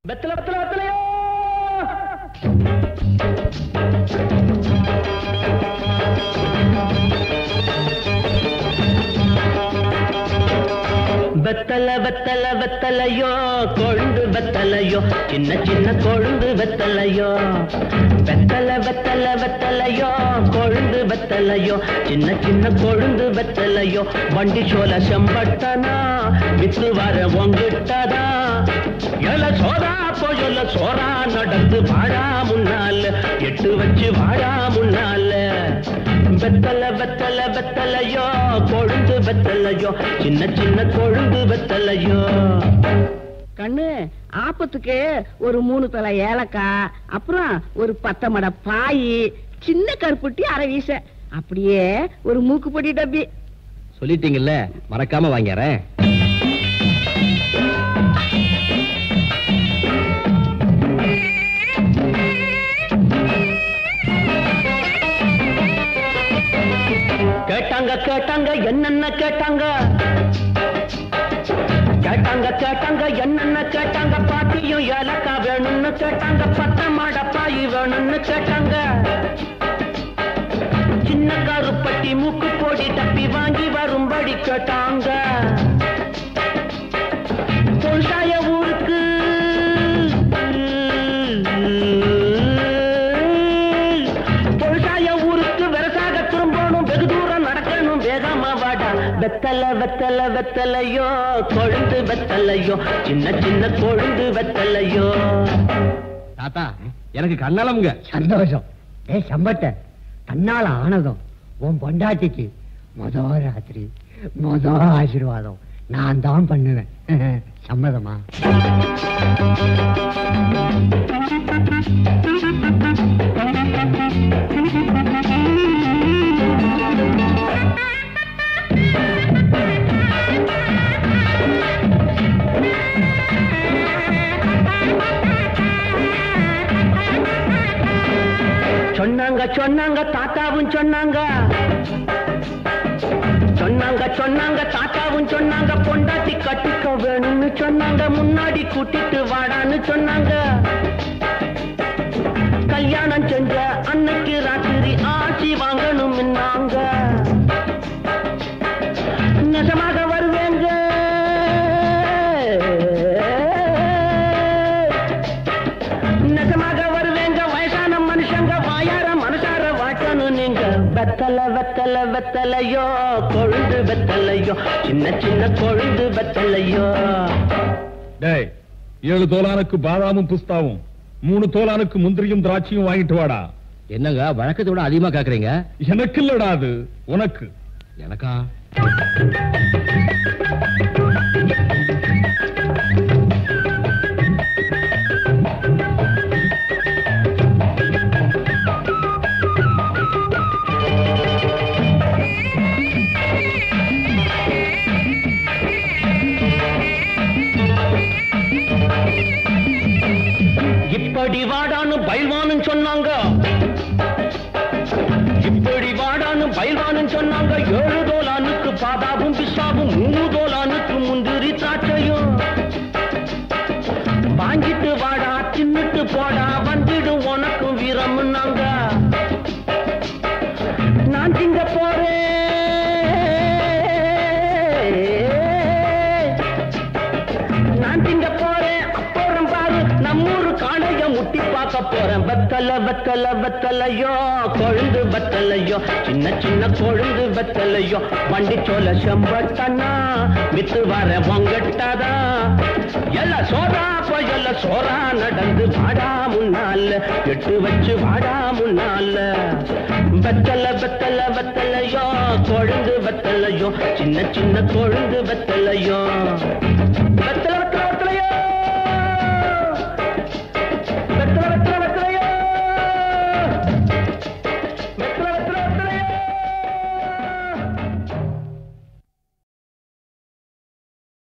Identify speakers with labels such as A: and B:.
A: வெத்தல வெத்தல வெத்தலையோ வெத்தல வெத்தல வெத்தலையோ கொழுந்து வெத்தலையோ சின்ன சின்ன கொழுந்து வெத்தலையோ வெத்தல வெத்தல வெத்தலையோ கொழுந்து வெத்தலையோ சின்ன சின்ன கொழுந்து வெத்தலையோ வண்டி சோல செம்பட்டனா வித்து வர உங்கிட்டதா எல சோதா போயல சோரா நடந்து வாடா முன்னால எட்டு வச்சு வாடா முன்னால வெத்தல வெத்தல வெத்தலையோ கொழுந்து வெத்தலையோ சின்ன சின்ன கொழுந்து வெத்தலையோ
B: கண்ணு ஆப்பத்துக்கு ஒரு மூணு தலை ஏலக்காய் அப்புறம் ஒரு பத்தை மட பாய் சின்ன கருப்புட்டி அரை வீச அப்படியே ஒரு மூக்கு பொடி டப்பி
A: சொல்லிட்டீங்கல்ல மறக்காம வாங்கிறேன் கேட்டாங்க கேட்டாங்க என்னென்ன கேட்டாங்க கேட்டாங்க கேட்டாங்க என்னென்ன கேட்டாங்க பாட்டியும் ஏலக்கா வேணும்னு கேட்டாங்க பத்த மாடப்பாயி வேணும்னு கேட்டாங்க சின்ன கருப்பட்டி மூக்கு போடி தப்பி வாங்கி வரும்படி கேட்டாங்க பொருசாய ஊருக்கு பொருசாய ஊருக்கு வெரசாக திரும்பணும் வெகு தூரம் நடக்கணும் வேகமா வாடா வெத்தல வெத்தல வெத்தலையோ கொழுந்து வெத்தலையோ சின்ன சின்ன கொழுந்து வெத்தலையோ தாத்தா எனக்கு கண்ணளமுங்க
C: சந்தோஷம் ஏ சம்பட்ட தன்னால ஆனதும் உன் பொண்டாட்டிக்கு மொத ராத்திரி மொத ஆசீர்வாதம் நான் தான் பண்ணுவேன் சம்மதமா
A: சொன்னாங்க சொன்னாங்க தாத்தாவும் சொன்னாங்க சொன்னாங்க சொன்னாங்க தாத்தாவும் சொன்னாங்க பொண்டாட்டி கட்டிக்க வேணும்னு சொன்னாங்க முன்னாடி கூட்டிட்டு வாடான்னு சொன்னாங்க கல்யாணம் செஞ்ச அன்னைக்கு ராத்திரி ஆட்சி வாங்கணும் நிஜமாக வருவேங்க நிஜமாக வருவேங்க வயசான மனுஷங்க வாயார மனசார வாட்டணும் நீங்க வெத்தல வெத்தல வெத்தலையோ கொழுந்து வெத்தலையோ சின்ன சின்ன கொழுந்து வெத்தலையோ
D: டேய் ஏழு தோலானுக்கு பாதாமும் புஸ்தாவும் மூணு தோலானுக்கு முந்திரியும் திராட்சையும் வாங்கிட்டு வாடா
A: என்னங்க வழக்கத்தை விட அதிகமா கேக்குறீங்க
D: எனக்கு இல்லடா அது உனக்கு
A: எனக்கா இப்படி வாடான்னு பயில்வான்னு சொன்னாங்க இப்படி வாடான்னு பயில்வான்னு சொன்னாங்க ஏழு தோலானுக்கு பாதாவும் பிசாவும் மூணு தோலானுக்கு முந்திரி திராட்சையும் வாங்கிட்டு வாடா தின்னுட்டு போடா வந்துடும் உனக்கும் வீரம்னாங்க நான் திங்க போறேன் நான் திங்க போறேன் அப்புறம் பாரு நம்மூரு காளைய முட்டி பார்க்க போறேன் வெத்தல வெத்தல வெத்தலையோ கொழுந்து வெத்தலையோ சின்ன சின்ன கொழுந்து வெத்தலையோ வண்டி சோல செம்பட்டனா வித்து வர பொங்கட்டாதா எல்லா சோறா போய் எல்லா சோறா நடந்து வாடா முன்னால எட்டு வச்சு வாடா முன்னால வெத்தல வெத்தல வெத்தலையோ கொழுந்து வெத்தலையோ சின்ன சின்ன கொழுந்து வெத்தலையோ வெத்தல